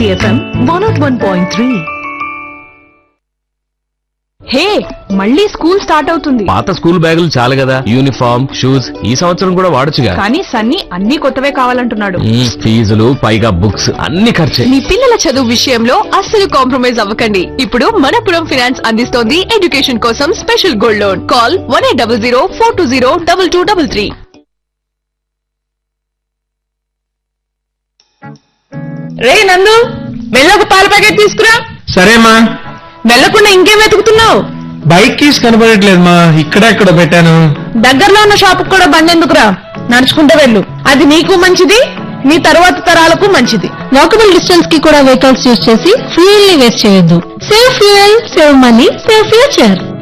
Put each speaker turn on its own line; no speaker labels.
Hiti FM 101.3.
హే మళ్ళీ school start అవుతుంది
పాత స్కూల్ బ్యాగులు చాలు కదా యూనిఫామ్ షూస్ ఈ సంవత్సరం కూడా వాడొచ్చుగా
కానీ సన్నీ అన్ని కొత్తవే కావాలంటున్నాడు
మ్మ్, ఫీజులు పైగా బుక్స్ అన్ని ఖర్చే
మీ పిల్లల చదువు విషయంలో అస్సలు కాంప్రమైజ్ అవ్వకండి ఇప్పుడు మనపురం ఫినాన్స్ అందిస్తోంది ఎడ్యుకేషన్ కోసం special gold loan call one eight double zero four two zero double two double three
రే నందు మెల్లొక పాల ప్యాకెట్ తీసుకురా
సరేమా
వెళ్ళకుండా ఇంకేం వెతుకుతున్నావు
బైక్ కీస్ కనబడట్లేదు మా ఇక్కడెక్కడ పెట్టాను
దగ్గరలో ఉన్న షాప్ కూడా బండి ఎందుకురా నడుచుకుంటూ వెళ్ళు అది నీకు మంచిది మీ తరువాత తరాలకు మంచిది
వాకబుల్ డిస్టెన్స్ కి కూడా వెహికల్స్ యూజ్ చేసి ఫ్యూయల్ ని వేస్ట్ చేయొద్దు save fuel save money save future